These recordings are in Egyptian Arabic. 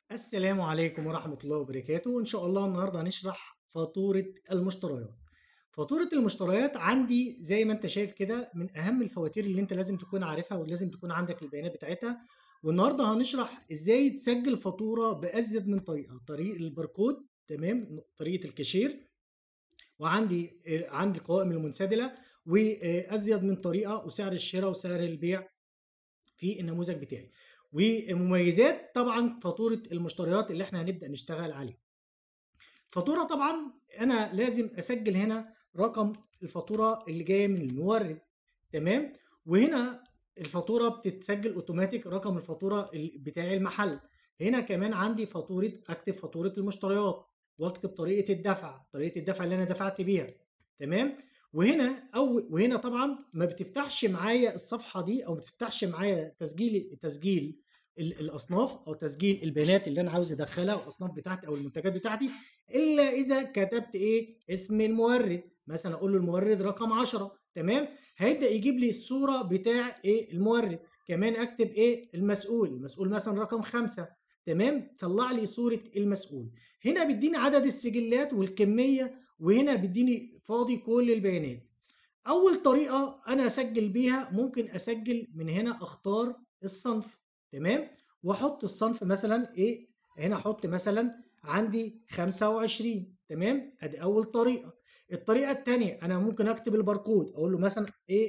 السلام عليكم ورحمة الله وبركاته إن شاء الله النهاردة هنشرح فاتورة المشتريات فاتورة المشتريات عندي زي ما انت شايف كده من أهم الفواتير اللي انت لازم تكون عارفها ولازم تكون عندك البيانات بتاعتها والنهاردة هنشرح ازاي تسجل فاتورة بأزيد من طريقة طريق الباركود تمام طريقة الكاشير وعندي آه، عندي القوائم المنسدلة وأزيد من طريقة وسعر الشراء وسعر البيع في النموذج بتاعي ومميزات طبعا فاتوره المشتريات اللي احنا هنبدا نشتغل عليه فاتوره طبعا انا لازم اسجل هنا رقم الفاتوره اللي جايه من المورد تمام وهنا الفاتوره بتتسجل اوتوماتيك رقم الفاتوره ال- بتاع المحل هنا كمان عندي فاتوره اكتب فاتوره المشتريات واكتب طريقه الدفع طريقه الدفع اللي انا دفعت بيها تمام وهنا او وهنا طبعا ما بتفتحش معايا الصفحه دي او ما بتفتحش معايا تسجيل تسجيل ال- الاصناف او تسجيل البيانات اللي انا عاوز ادخلها والاصناف بتاعتي او المنتجات بتاعتي الا اذا كتبت ايه اسم المورد مثلا اقول له المورد رقم 10 تمام هيبدا يجيب لي الصوره بتاع ايه المورد كمان اكتب ايه المسؤول المسؤول مثلا رقم 5 تمام طلع لي صوره المسؤول هنا بيديني عدد السجلات والكميه وهنا بيديني فاضي كل البيانات اول طريقه انا اسجل بيها ممكن اسجل من هنا اختار الصنف تمام واحط الصنف مثلا ايه هنا احط مثلا عندي 25 تمام ادي اول طريقه الطريقه الثانيه انا ممكن اكتب الباركود اقول له مثلا ايه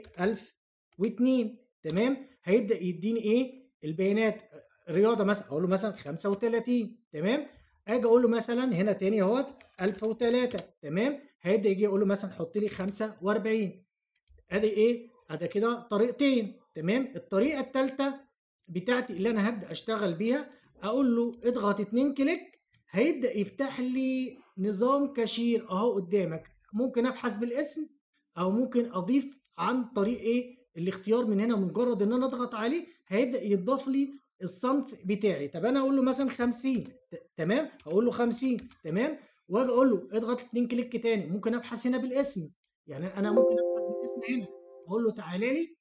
1002 تمام هيبدا يديني ايه البيانات رياضه مثلا اقول له مثلا 35 تمام اجي اقول له مثلا هنا تاني اهوت 1003 تمام هيبدا يجي يقول له مثلا حط لي 45 ادي ايه ادي كده طريقتين تمام الطريقه الثالثه بتاعتي اللي انا هبدا اشتغل بيها اقول له اضغط اتنين كليك هيبدا يفتح لي نظام كاشير اهو قدامك ممكن ابحث بالاسم او ممكن اضيف عن طريق ايه الاختيار من هنا مجرد ان انا اضغط عليه هيبدا يضاف لي الصنف بتاعي طب انا اقول له مثلا 50 ت- تمام هقول له 50 تمام واجي اقول له اضغط اتنين كليك تاني ممكن ابحث هنا بالاسم يعني انا ممكن ابحث بالاسم هنا اقول له تعالى لي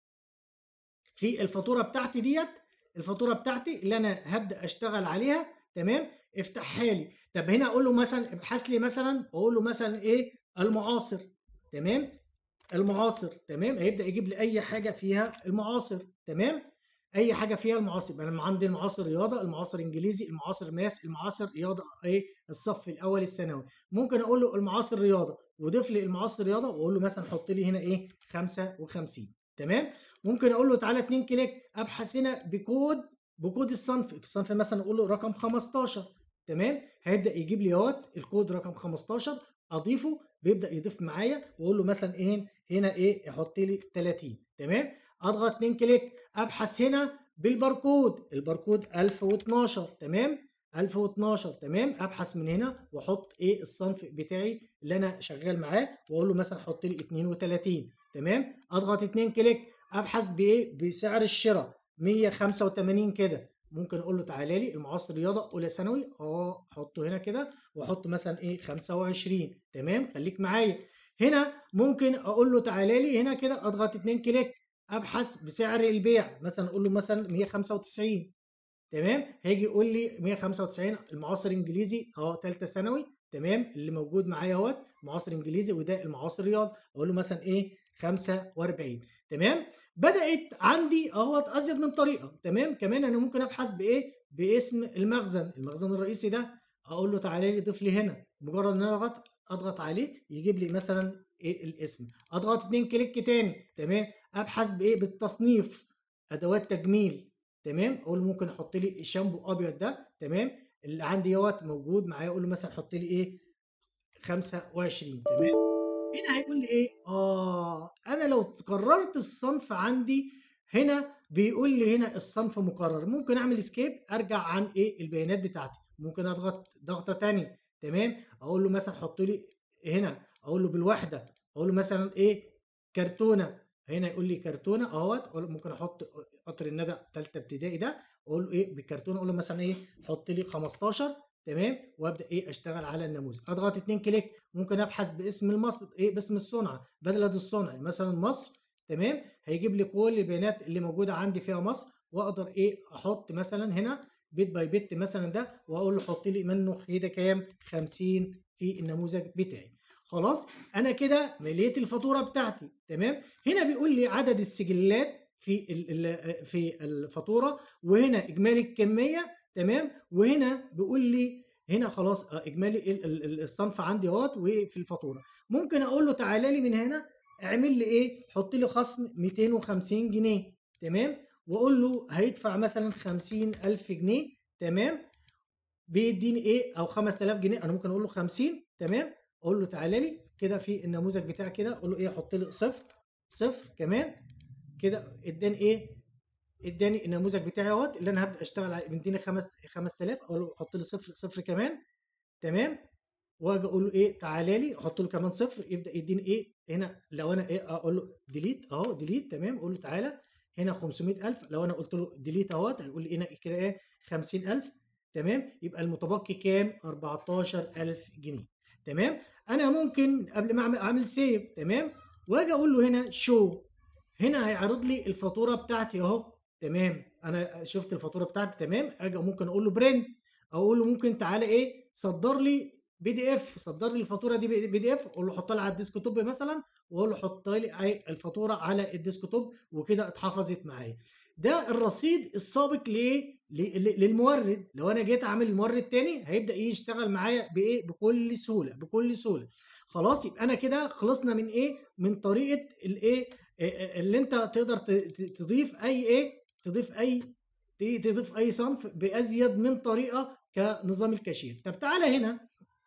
في الفاتوره بتاعتي ديت الفاتوره بتاعتي اللي انا هبدا اشتغل عليها تمام افتحها لي طب هنا اقول له مثلا ابحث لي مثلا اقول له مثلا ايه المعاصر تمام المعاصر تمام هيبدا يجيب لي اي حاجه فيها المعاصر تمام اي حاجه فيها المعاصر يبقى انا عندي المعاصر رياضه المعاصر انجليزي المعاصر ماس المعاصر رياضه ايه الصف الاول الثانوي ممكن اقول له المعاصر رياضه وضيف لي المعاصر رياضه واقول له مثلا حط لي هنا ايه 55 تمام ممكن اقول له تعالى اتنين كليك ابحث هنا بكود بكود الصنف الصنف مثلا اقول له رقم 15 تمام هيبدا يجيب لي اهوت الكود رقم 15 اضيفه بيبدا يضيف معايا واقول له مثلا ايه هنا ايه يحط لي 30 تمام اضغط اتنين كليك ابحث هنا بالباركود الباركود 1012 تمام 1012 تمام ابحث من هنا واحط ايه الصنف بتاعي اللي انا شغال معاه واقول له مثلا حط لي 32 تمام اضغط اتنين كليك ابحث بايه بسعر الشراء 185 كده ممكن اقول له تعالى لي المعاصر رياضه اولى ثانوي اه احطه هنا كده واحط مثلا ايه 25 تمام خليك معايا هنا ممكن اقول له تعالى لي هنا كده اضغط اتنين كليك ابحث بسعر البيع مثلا اقول له مثلا 195 تمام هيجي يقول لي 195 المعاصر انجليزي اه ثالثه ثانوي تمام اللي موجود معايا اهوت معاصر انجليزي وده المعاصر رياض اقول له مثلا ايه 45 تمام بدات عندي اهوت ازيد من طريقه تمام كمان انا ممكن ابحث بايه باسم المخزن المخزن الرئيسي ده اقول له تعالى لي ضيف لي هنا مجرد ان انا اضغط اضغط عليه يجيب لي مثلا ايه الاسم اضغط اتنين كليك تاني تمام ابحث بايه بالتصنيف ادوات تجميل تمام اقول له ممكن احط لي الشامبو ابيض ده تمام اللي عندي دوت موجود معايا اقول له مثلا حط لي ايه 25 تمام هنا هيقول لي ايه اه انا لو قررت الصنف عندي هنا بيقول لي هنا الصنف مقرر ممكن اعمل اسكيب ارجع عن ايه البيانات بتاعتي ممكن اضغط ضغطه تانية تمام اقول له مثلا حط لي هنا اقول له بالوحده اقول له مثلا ايه كرتونه هنا يقول لي كرتونه اهوت أقول له ممكن احط قطر الندى ثالثه ابتدائي ده اقول له ايه بالكرتونه اقول له مثلا ايه حط لي 15 تمام وابدا ايه اشتغل على النموذج اضغط اتنين كليك ممكن ابحث باسم المصر ايه باسم الصنعه بلد الصنع مثلا مصر تمام هيجيب لي كل البيانات اللي موجوده عندي فيها مصر واقدر ايه احط مثلا هنا بيت باي بيت مثلا ده واقول له حط لي منه كده كام 50 في النموذج بتاعي خلاص انا كده مليت الفاتوره بتاعتي تمام هنا بيقول لي عدد السجلات في في الفاتوره وهنا اجمالي الكميه تمام وهنا بيقول لي هنا خلاص آه، اجمالي الصنف عندي اهوت وفي الفاتوره ممكن اقول له تعالى لي من هنا اعمل لي ايه حط لي خصم 250 جنيه تمام واقول له هيدفع مثلا 50000 جنيه تمام بيديني ايه او 5000 جنيه انا ممكن اقول له 50 تمام اقول له تعالى لي كده في النموذج بتاعي كده اقول له ايه حط لي صفر صفر كمان كده اداني ايه اداني النموذج بتاعي اهوت اللي انا هبدا اشتغل عليه مديني 5000 اقول له حط لي صفر صفر كمان تمام واجي اقول له ايه تعالى لي احط له كمان صفر يبدا يديني ايه هنا لو انا ايه اقول له ديليت اهو ديليت تمام اقول له تعالى هنا 500000 لو انا قلت له ديليت اهوت هيقول لي هنا كده ايه 50000 تمام يبقى المتبقي كام 14000 جنيه تمام انا ممكن قبل ما اعمل اعمل سيف تمام واجي اقول له هنا شو هنا هيعرض لي الفاتوره بتاعتي اهو تمام انا شفت الفاتوره بتاعتي تمام اجي ممكن اقول له برنت اقول له ممكن تعالى ايه صدر لي بي دي اف صدر لي الفاتوره دي بي دي اف اقول له حطها لي على الديسك توب مثلا واقول له حط لي الفاتوره على الديسك توب وكده اتحفظت معايا ده الرصيد السابق لايه للمورد لو انا جيت اعمل المورد تاني هيبدا يشتغل معايا بايه بكل سهوله بكل سهوله خلاص يبقى انا كده خلصنا من ايه من طريقه الايه اللي انت تقدر تضيف اي ايه تضيف اي تضيف اي صنف بازيد من طريقه كنظام الكاشير طب تعالى هنا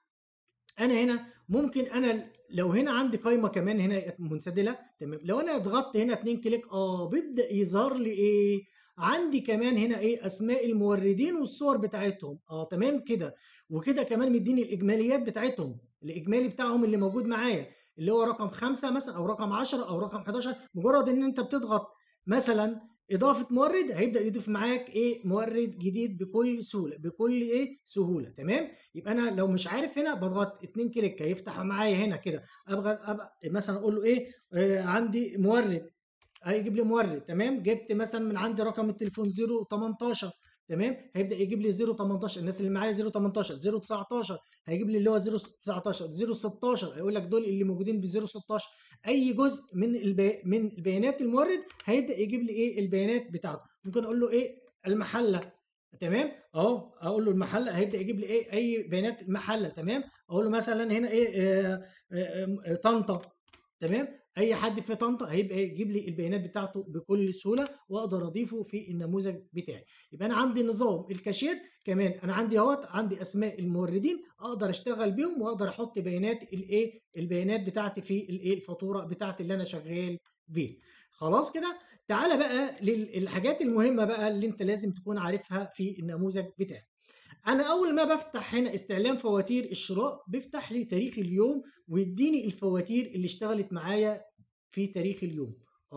انا هنا ممكن انا لو هنا عندي قايمه كمان هنا منسدله تمام لو انا ضغطت هنا اتنين كليك اه بيبدا يظهر لي ايه عندي كمان هنا ايه اسماء الموردين والصور بتاعتهم اه تمام كده وكده كمان مديني الاجماليات بتاعتهم الاجمالي بتاعهم اللي موجود معايا اللي هو رقم خمسة مثلا او رقم 10 او رقم 11 مجرد ان انت بتضغط مثلا اضافه مورد هيبدا يضيف معاك ايه مورد جديد بكل سهوله بكل ايه سهوله تمام يبقى انا لو مش عارف هنا بضغط اتنين كليك هيفتح معايا هنا كده ابغى ابقى مثلا اقول له ايه آه عندي مورد هيجيب لي مورد تمام جبت مثلا من عندي رقم التليفون 018 تمام هيبدا يجيب لي 018 الناس اللي معايا 018 019 هيجيب لي اللي هو 019 016 هيقول لك دول اللي موجودين ب 016 اي جزء من البي... من البيانات المورد هيبدا يجيب لي ايه البيانات بتاعته ممكن اقول له ايه المحله تمام اهو اقول له المحله هيبدا يجيب لي ايه اي بيانات المحله تمام اقول له مثلا هنا ايه آه آه آه طنطا تمام اي حد في طنطا هيبقى يجيب لي البيانات بتاعته بكل سهوله واقدر اضيفه في النموذج بتاعي يبقى انا عندي نظام الكاشير كمان انا عندي اهوت عندي اسماء الموردين اقدر اشتغل بيهم واقدر احط بيانات الايه البيانات بتاعتي في الايه الفاتوره بتاعتي اللي انا شغال بيها خلاص كده تعالى بقى للحاجات المهمه بقى اللي انت لازم تكون عارفها في النموذج بتاعك انا اول ما بفتح هنا استعلام فواتير الشراء بيفتح لي تاريخ اليوم ويديني الفواتير اللي اشتغلت معايا في تاريخ اليوم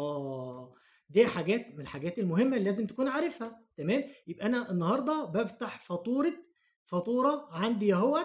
اه دي حاجات من الحاجات المهمه اللي لازم تكون عارفها تمام يبقى انا النهارده بفتح فاتوره فاتوره عندي اهوت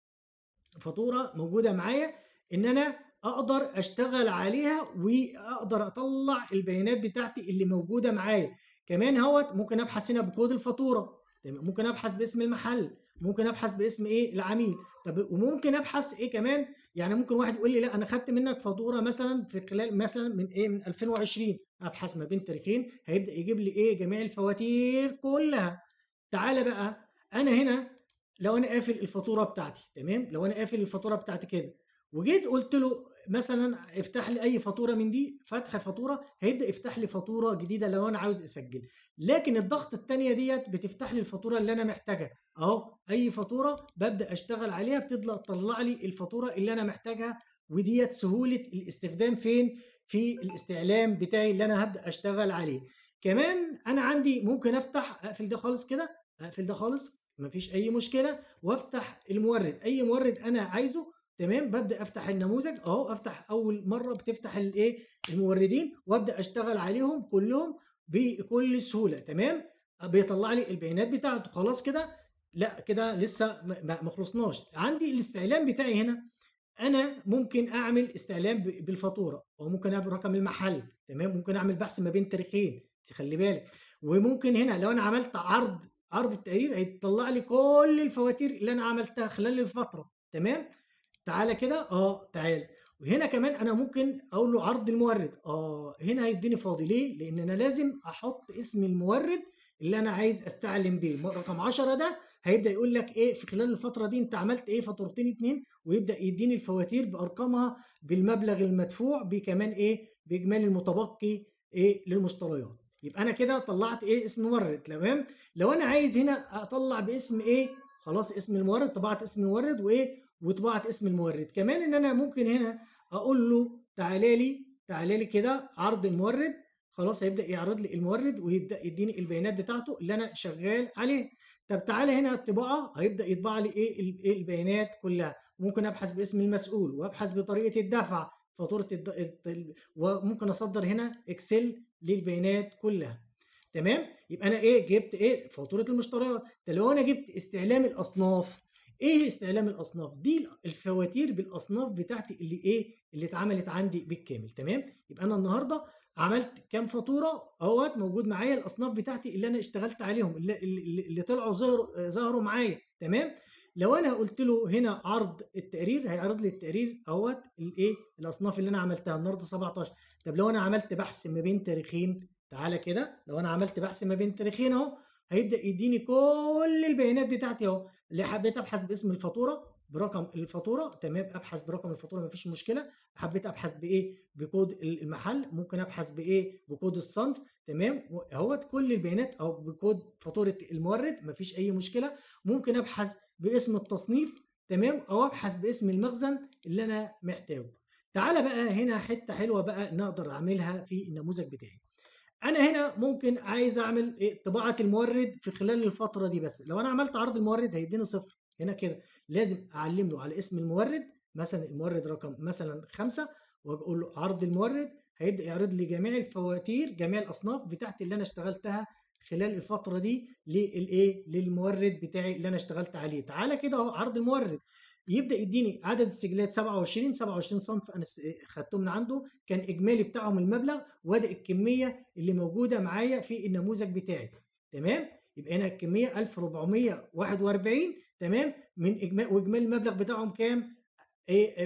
فاتوره موجوده معايا ان انا اقدر اشتغل عليها واقدر اطلع البيانات بتاعتي اللي موجوده معايا كمان اهوت ممكن ابحث هنا بكود الفاتوره تمام ممكن ابحث باسم المحل ممكن ابحث باسم ايه العميل طب وممكن ابحث ايه كمان يعني ممكن واحد يقول لي لا انا خدت منك فاتوره مثلا في خلال مثلا من ايه من 2020 ابحث ما بين تاريخين هيبدا يجيب لي ايه جميع الفواتير كلها تعالى بقى انا هنا لو انا قافل الفاتوره بتاعتي تمام لو انا قافل الفاتوره بتاعتي كده وجيت قلت له مثلا افتح لي اي فاتوره من دي فتح فاتوره هيبدا يفتح لي فاتوره جديده لو انا عاوز اسجل لكن الضغط الثانيه ديت بتفتح لي الفاتوره اللي انا محتاجها اهو اي فاتوره ببدا اشتغل عليها بتطلع تطلع لي الفاتوره اللي انا محتاجها وديت سهوله الاستخدام فين في الاستعلام بتاعي اللي انا هبدا اشتغل عليه كمان انا عندي ممكن افتح اقفل ده خالص كده اقفل ده خالص مفيش اي مشكله وافتح المورد اي مورد انا عايزه تمام ببدا افتح النموذج اهو افتح اول مره بتفتح الايه الموردين وابدا اشتغل عليهم كلهم بكل سهوله تمام بيطلع لي البيانات بتاعته خلاص كده لا كده لسه ما خلصناش عندي الاستعلام بتاعي هنا انا ممكن اعمل استعلام بالفاتوره او ممكن اعمل رقم المحل تمام ممكن اعمل بحث ما بين تاريخين خلي بالك وممكن هنا لو انا عملت عرض عرض التقرير هيطلع لي كل الفواتير اللي انا عملتها خلال الفتره تمام تعالى كده اه تعالى وهنا كمان انا ممكن اقول له عرض المورد اه هنا هيديني فاضي ليه لان انا لازم احط اسم المورد اللي انا عايز استعلم بيه رقم 10 ده هيبدا يقول لك ايه في خلال الفتره دي انت عملت ايه فاتورتين اتنين ويبدا يديني الفواتير بارقامها بالمبلغ المدفوع بكمان ايه باجمالي المتبقي ايه للمشتريات يبقى انا كده طلعت ايه اسم مورد تمام لو انا عايز هنا اطلع باسم ايه خلاص اسم المورد طبعت اسم المورد وايه وطبعت اسم المورد كمان ان انا ممكن هنا اقول له تعالى لي تعالى لي كده عرض المورد خلاص هيبدا يعرض لي المورد ويبدا يديني البيانات بتاعته اللي انا شغال عليه طب تعالى هنا الطباعه هيبدا يطبع لي ايه ال- إيه البيانات كلها ممكن ابحث باسم المسؤول وابحث بطريقه الدفع فاتوره الد... الد- وممكن اصدر هنا اكسل للبيانات كلها تمام يبقى انا ايه جبت ايه فاتوره المشتريات ده لو انا جبت استعلام الاصناف ايه استعلام الاصناف دي الفواتير بالاصناف بتاعتي اللي ايه اللي اتعملت عندي بالكامل تمام يبقى انا النهارده عملت كام فاتوره اهوت موجود معايا الاصناف بتاعتي اللي انا اشتغلت عليهم اللي, اللي, اللي طلعوا ظهروا ظهروا معايا تمام لو انا قلت له هنا عرض التقرير هيعرض لي التقرير اهوت الايه الاصناف اللي انا عملتها النهارده 17 طب لو انا عملت بحث ما بين تاريخين تعالى كده لو انا عملت بحث ما بين تاريخين اهو هيبدا يديني كل البيانات بتاعتي اهو اللي حبيت ابحث باسم الفاتوره برقم الفاتوره تمام ابحث برقم الفاتوره مفيش مشكله حبيت ابحث بايه بكود المحل ممكن ابحث بايه بكود الصنف تمام اهوت كل البيانات او بكود فاتوره المورد مفيش اي مشكله ممكن ابحث باسم التصنيف تمام او ابحث باسم المخزن اللي انا محتاجه تعالى بقى هنا حته حلوه بقى نقدر اعملها في النموذج بتاعي انا هنا ممكن عايز اعمل إيه طباعه المورد في خلال الفتره دي بس لو انا عملت عرض المورد هيديني صفر هنا كده لازم اعلم له على اسم المورد مثلا المورد رقم مثلا خمسة واقول له عرض المورد هيبدا يعرض لي جميع الفواتير جميع الاصناف بتاعتي اللي انا اشتغلتها خلال الفتره دي للايه للمورد بتاعي اللي انا اشتغلت عليه تعالى كده اهو عرض المورد يبدا يديني عدد السجلات 27 27 صنف انا خدته من عنده كان اجمالي بتاعهم المبلغ وادي الكميه اللي موجوده معايا في النموذج بتاعي تمام يبقى هنا الكميه 1441 تمام من اجمالي واجمالي المبلغ بتاعهم كام ايه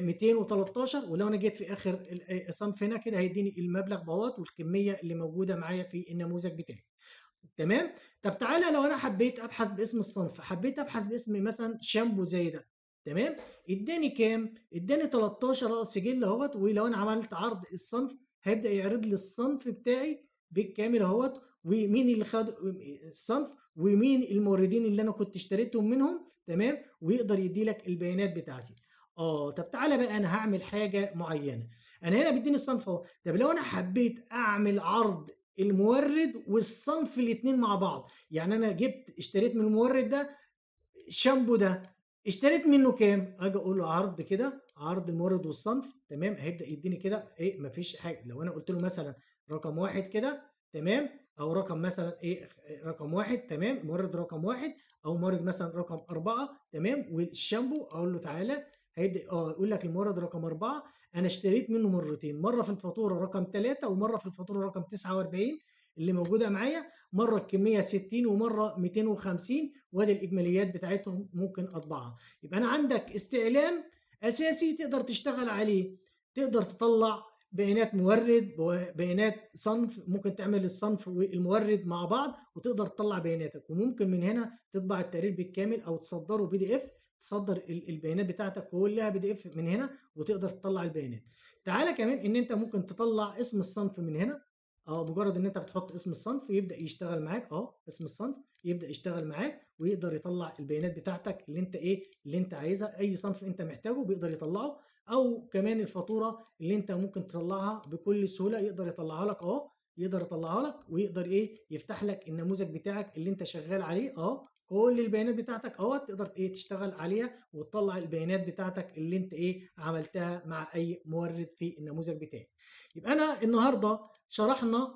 213 ولو انا جيت في اخر الصنف هنا كده هيديني المبلغ بهوت والكميه اللي موجوده معايا في النموذج بتاعي تمام طب تعالى لو انا حبيت ابحث باسم الصنف حبيت ابحث باسم مثلا شامبو زي ده تمام اداني كام اداني 13 سجل اهوت ولو انا عملت عرض الصنف هيبدا يعرض لي الصنف بتاعي بالكامل اهوت ومين اللي خد الصنف ومين الموردين اللي انا كنت اشتريتهم منهم تمام ويقدر يدي لك البيانات بتاعتي اه طب تعالى بقى انا هعمل حاجه معينه انا هنا بيديني الصنف اهو طب لو انا حبيت اعمل عرض المورد والصنف الاثنين مع بعض يعني انا جبت اشتريت من المورد ده شامبو ده اشتريت منه كام اجي اقول له عرض كده عرض المورد والصنف تمام هيبدا يديني كده ايه مفيش حاجه لو انا قلت له مثلا رقم واحد كده تمام او رقم مثلا ايه رقم واحد تمام مورد رقم واحد او مورد مثلا رقم اربعه تمام والشامبو اقول له تعالى هيبدا اه يقول لك المورد رقم اربعه انا اشتريت منه مرتين مره في الفاتوره رقم ثلاثه ومره في الفاتوره رقم 49 اللي موجوده معايا مره الكميه 60 ومره 250 وادي الاجماليات بتاعتهم ممكن اطبعها يبقى انا عندك استعلام اساسي تقدر تشتغل عليه تقدر تطلع بيانات مورد بيانات صنف ممكن تعمل الصنف والمورد مع بعض وتقدر تطلع بياناتك وممكن من هنا تطبع التقرير بالكامل او تصدره بي دي اف تصدر البيانات بتاعتك كلها بي دي اف من هنا وتقدر تطلع البيانات تعالى كمان ان انت ممكن تطلع اسم الصنف من هنا اه مجرد ان انت بتحط اسم الصنف يبدا يشتغل معاك اه اسم الصنف يبدا يشتغل معاك ويقدر يطلع البيانات بتاعتك اللي انت ايه اللي انت عايزها اي صنف انت محتاجه بيقدر يطلعه او كمان الفاتوره اللي انت ممكن تطلعها بكل سهوله يقدر يطلعها لك اه يقدر يطلعها لك ويقدر ايه يفتح لك النموذج بتاعك اللي انت شغال عليه اه كل البيانات بتاعتك اهو تقدر ايه تشتغل عليها وتطلع البيانات بتاعتك اللي انت ايه عملتها مع اي مورد في النموذج بتاعي يبقى انا النهارده شرحنا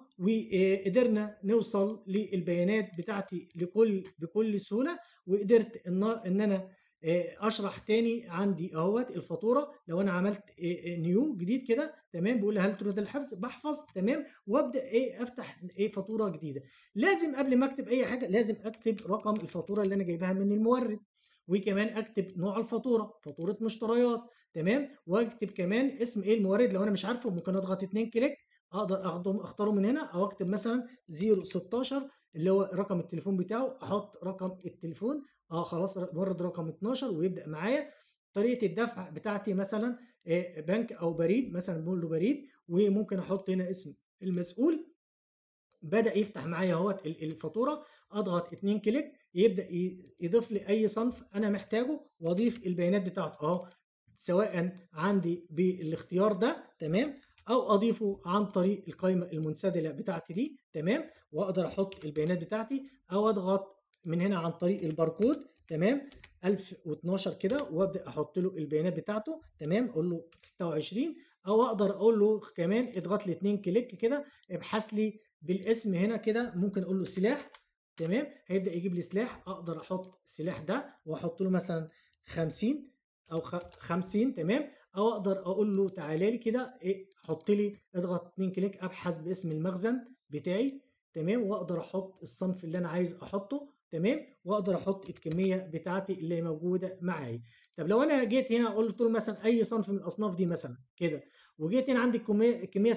وقدرنا نوصل للبيانات بتاعتي لكل بكل سهوله وقدرت ان ان انا آه، اشرح تاني عندي اهوت الفاتوره لو انا عملت آه، آه، نيو جديد كده تمام بيقول لي هل تريد الحفظ بحفظ تمام وابدا ايه افتح ايه فاتوره جديده لازم قبل ما اكتب اي حاجه لازم اكتب رقم الفاتوره اللي انا جايبها من المورد وكمان اكتب نوع الفاتوره فاتوره مشتريات تمام واكتب كمان اسم ايه المورد لو انا مش عارفه ممكن اضغط اتنين كليك اقدر اخده اختاره من هنا او اكتب مثلا 016 اللي هو رقم التليفون بتاعه احط رقم التليفون اه خلاص مورد رقم 12 ويبدا معايا طريقه الدفع بتاعتي مثلا آه، بنك او بريد مثلا بقول له بريد وممكن احط هنا اسم المسؤول بدا يفتح معايا اهوت ال- الفاتوره اضغط اتنين كليك يبدا ي- يضيف لي اي صنف انا محتاجه واضيف البيانات بتاعته اهو سواء عندي بالاختيار ده تمام او اضيفه عن طريق القائمه المنسدله بتاعتي دي تمام واقدر احط البيانات بتاعتي او اضغط من هنا عن طريق الباركود تمام 1012 كده وابدا احط له البيانات بتاعته تمام اقول له 26 او اقدر اقول له كمان اضغط لي اتنين كليك كده ابحث لي بالاسم هنا كده ممكن اقول له سلاح تمام هيبدا يجيب لي سلاح اقدر احط السلاح ده واحط له مثلا 50 او خ- 50 تمام او اقدر اقول له تعالى لي كده ايه حط لي اضغط اتنين كليك ابحث باسم المخزن بتاعي تمام واقدر احط الصنف اللي انا عايز احطه تمام واقدر احط الكميه بتاعتي اللي موجوده معايا طب لو انا جيت هنا قلت له مثلا اي صنف من الاصناف دي مثلا كده وجيت هنا عندي الكميه الكميه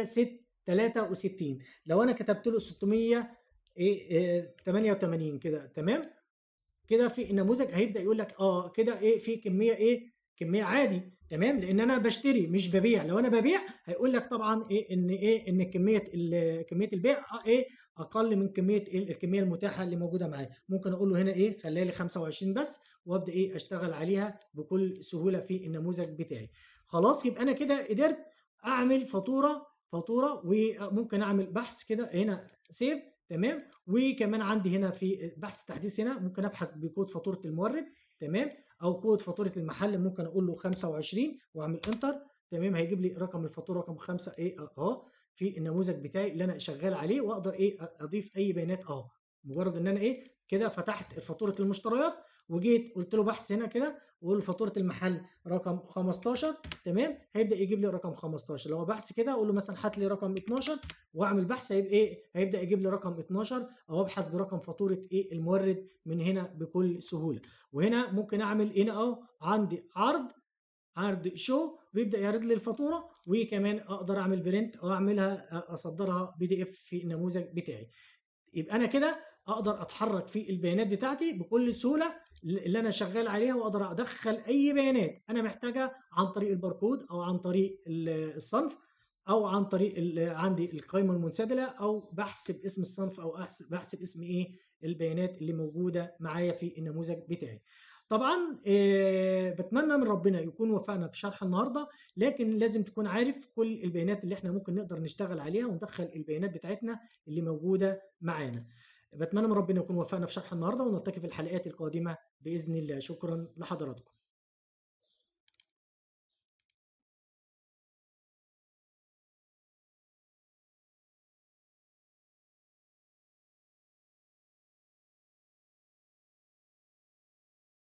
663 لو انا كتبت له 600 ايه إيه، 88 كده تمام كده في النموذج هيبدا يقول لك اه كده ايه في كميه ايه كميه عادي تمام لان انا بشتري مش ببيع لو انا ببيع هيقول لك طبعا ايه ان ايه ان كميه ال- كميه البيع آه ايه اقل من كميه إيه الكميه المتاحه اللي موجوده معايا ممكن اقول له هنا ايه خليها لي 25 بس وابدا ايه اشتغل عليها بكل سهوله في النموذج بتاعي خلاص يبقى انا كده قدرت اعمل فاتوره فاتوره وممكن اعمل بحث كده هنا سيف تمام وكمان عندي هنا في بحث تحديث هنا ممكن ابحث بكود فاتوره المورد تمام او كود فاتوره المحل ممكن اقول له 25 واعمل انتر تمام هيجيب لي رقم الفاتوره رقم 5 ايه اهو في النموذج بتاعي اللي انا شغال عليه واقدر ايه اضيف اي بيانات اهو مجرد ان انا ايه كده فتحت فاتوره المشتريات وجيت قلت له بحث هنا كده واقول له فاتوره المحل رقم 15 تمام هيبدا يجيب لي رقم 15 لو بحث كده اقول له مثلا هات لي رقم 12 واعمل بحث هيبقى ايه هيبدا يجيب لي رقم 12 او ابحث برقم فاتوره ايه المورد من هنا بكل سهوله وهنا ممكن اعمل هنا اهو عندي عرض عرض شو بيبدا يعرض لي الفاتوره وكمان اقدر اعمل برنت او اعملها اصدرها بي دي اف في النموذج بتاعي يبقى انا كده اقدر اتحرك في البيانات بتاعتي بكل سهوله اللي انا شغال عليها واقدر ادخل اي بيانات انا محتاجها عن طريق الباركود او عن طريق ال- الصنف او عن طريق ال- عندي القائمه المنسدله او بحث باسم الصنف او أحس- بحث باسم ايه البيانات اللي موجوده معايا في النموذج بتاعي طبعا آه، بتمنى من ربنا يكون وفقنا في شرح النهارده لكن لازم تكون عارف كل البيانات اللي احنا ممكن نقدر نشتغل عليها وندخل البيانات بتاعتنا اللي موجوده معانا بتمنى من ربنا يكون وفقنا في شرح النهارده ونلتقي في الحلقات القادمه باذن الله شكرا لحضراتكم